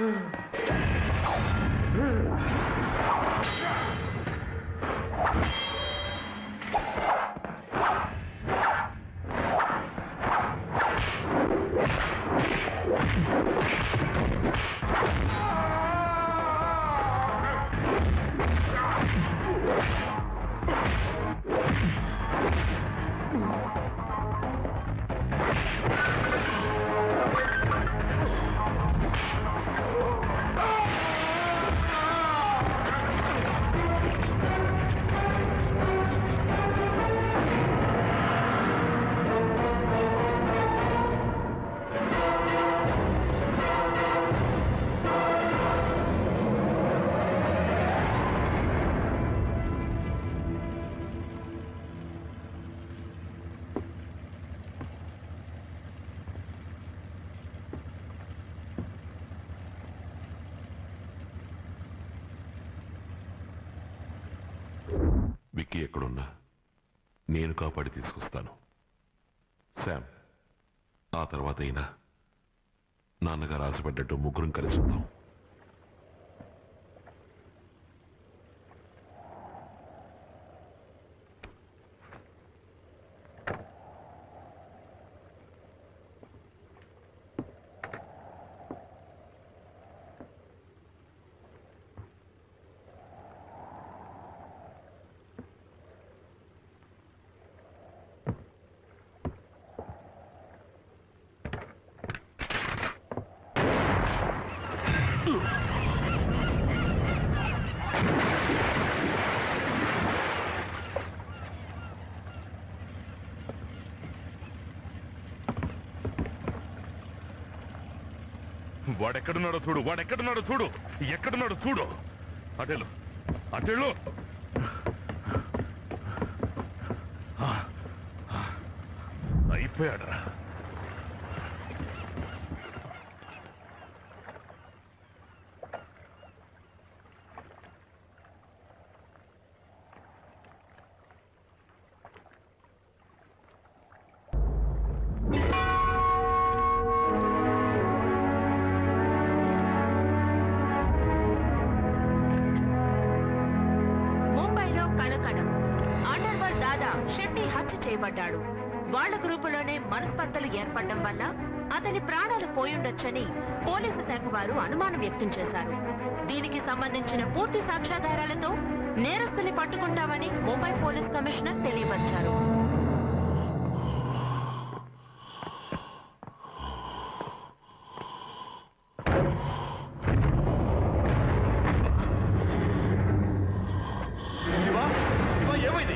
విక్కీ ఎక్కడున్నా నేను కాపాడి తీసుకొస్తాను శామ్ ఆ తర్వాత అయినా నాన్నగారు ఆశపడ్డట్టు ముగ్గురం కలిసి ఉందాం వాడెక్కడున్నాడో చూడు వాడెక్కడున్నాడో చూడు ఎక్కడున్నాడో చూడు అటెలు అటెళ్ళు అయిపోయాడరా ముంబైలో కళకళం అండర్ వరల్డ్ దాదా షెట్టి హత్య చేయబడ్డాడు వాళ్ళ గ్రూపులోనే మనస్పర్ధలు ఏర్పడడం వల్ల అతని ప్రాణాలు పోయుండొచ్చని పోలీసు శాఖ వారు అనుమానం వ్యక్తం చేశారు దీనికి సంబంధించిన పూర్తి సాక్ష్యాధారాలతో నేరస్తుని పట్టుకుంటామని ముంబై పోలీస్ కమిషనర్ తెలియపరిచారు శివా శివా ఏమైంది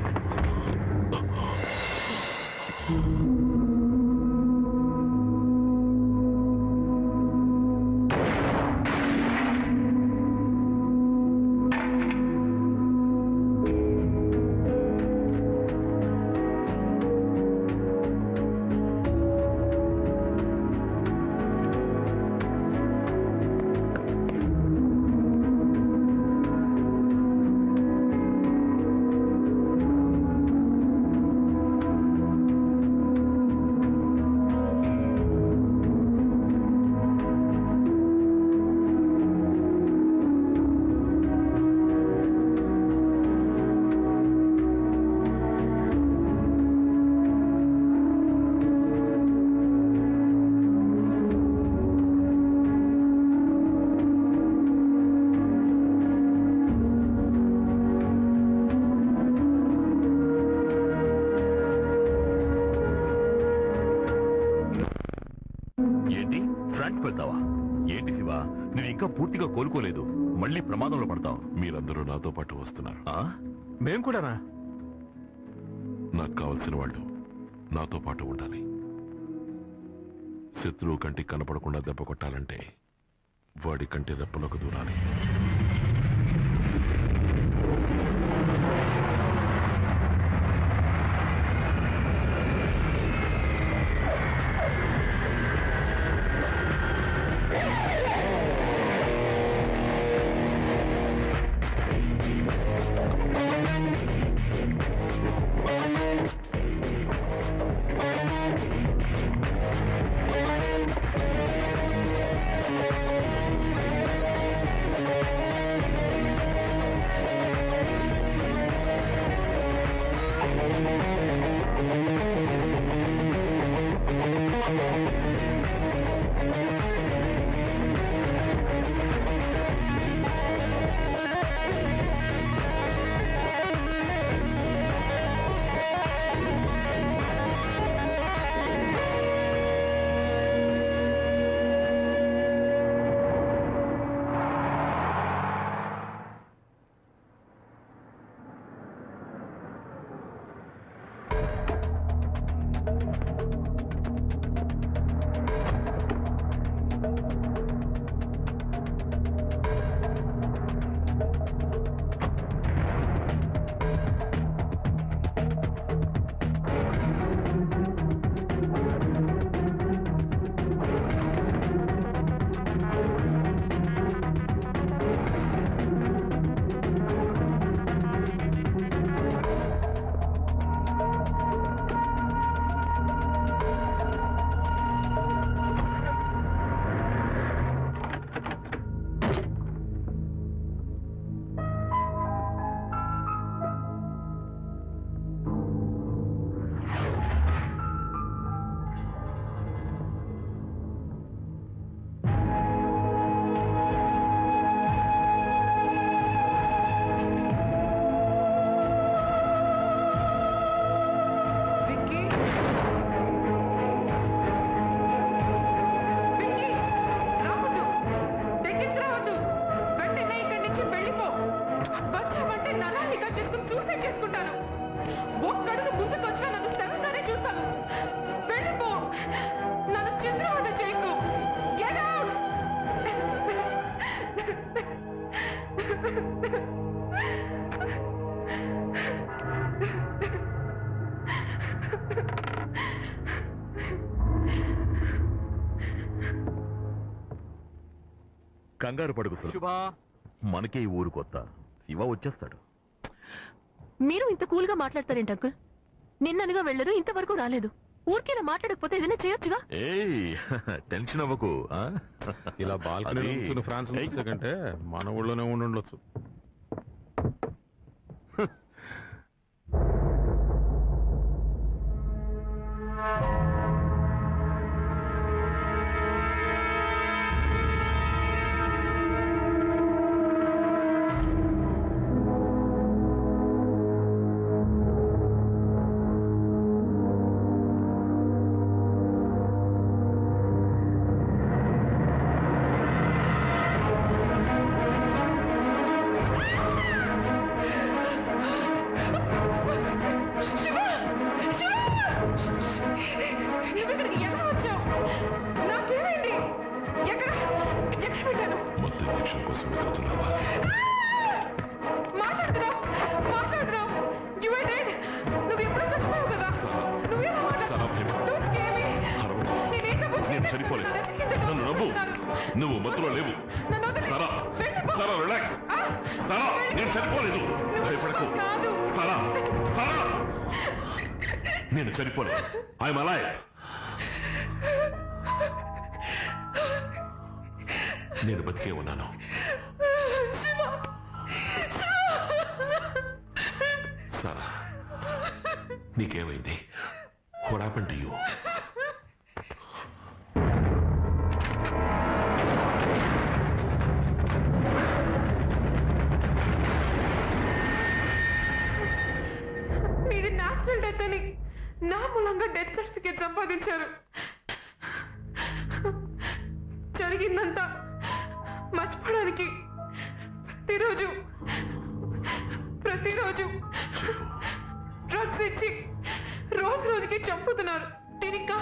ఏంటి ఫ్రంట్ పెడతావా ఏంటి శివ నువ్వు ఇంకా పూర్తిగా కోలుకోలేదు మళ్ళీ ప్రమాదంలో పడతావు మీరందరూ నాతో పాటు వస్తున్నారు ఆ? మేం కూడానా నాకు కావలసిన వాళ్ళు నాతో పాటు ఉండాలి శత్రువు కంటికి కనపడకుండా దెబ్బ కొట్టాలంటే వాడి కంటి రెప్పలకు దూరాలి ఆ విక్కీ విక్కీ రావద్దు దగ్గరికి రావద్దు వెంటనే ఇక్కడి నుంచి వెళ్ళిపో వచ్చావంటే నరాన్ని కట్ చేసుకుని సూసైడ్ చేసుకుంటాను ఒక్కడుగు ముందుకు వచ్చినా నన్ను శవంగానే చూస్తాను వెళ్ళిపో నన్ను చిత్రవద చేయకు Get out! కంగారు పడుకు శుభా మనకే ఈ ఊరు కొత్త శివ వచ్చేస్తాడు మీరు ఇంత కూల్ గా మాట్లాడతారేంటి అంకుల్ నిన్ననగా వెళ్ళరు ఇంతవరకు రాలేదు ఊరికేలా మాట్లాడకపోతే ఏదైనా చేయొచ్చుగా ఏయ్ టెన్షన్ అవ్వకు ఆ? ఇలా బాల్కనీ అది- నుంచుని ఫ్రాన్స్ ఏయ్, చూసే కంటే మన ఊళ్ళోనే ఉండి ఉండొచ్చు నువ్విక్కడికి ఎలా వచ్చావు నాకేమైంది ఎక్కడ ఎక్కడ పెట్టాను మత్తు ఇంజక్షన్ కోసం వెతుకుతున్నావా మాట్లాడుతున్నావు మాట్లాడుతున్నావు You were dead. నువ్వు ఎప్పుడో చచ్చిపోయావు కదా నువ్వేమో సరా, భయపడ. Don't scare me. అరవకు. నేనేం తప్పు నేను చేయలేదు. చనిపోలేదు నన్ను ఎత్తుకెళ్ళి నన్ను నమ్ము దోచుకుంటున్నాను. నువ్వు మత్తులో లేవు నన్ను వదిలేయ్. సరా వెళ్ళిపో. సరా రిలాక్స్ ఆ, సరా నేను చనిపోలేదు నువ్వు భయపడకు కాదు. సరా సరా నేను చనిపోలేదు ఐఎమ్ అలైవ్ నేను బతికే ఉన్నాను సరా నీకేమైంది What happened to you? మీది న్యాచురల్ డెత్ అని నా మూలంగా డెత్ సర్టిఫికేట్ సంపాదించారు జరిగిందంతా మర్చిపోవడానికి ప్రతిరోజు ప్రతిరోజు డ్రగ్స్ ఇచ్చి రోజు రోజుకి చంపుతున్నారు దీనికి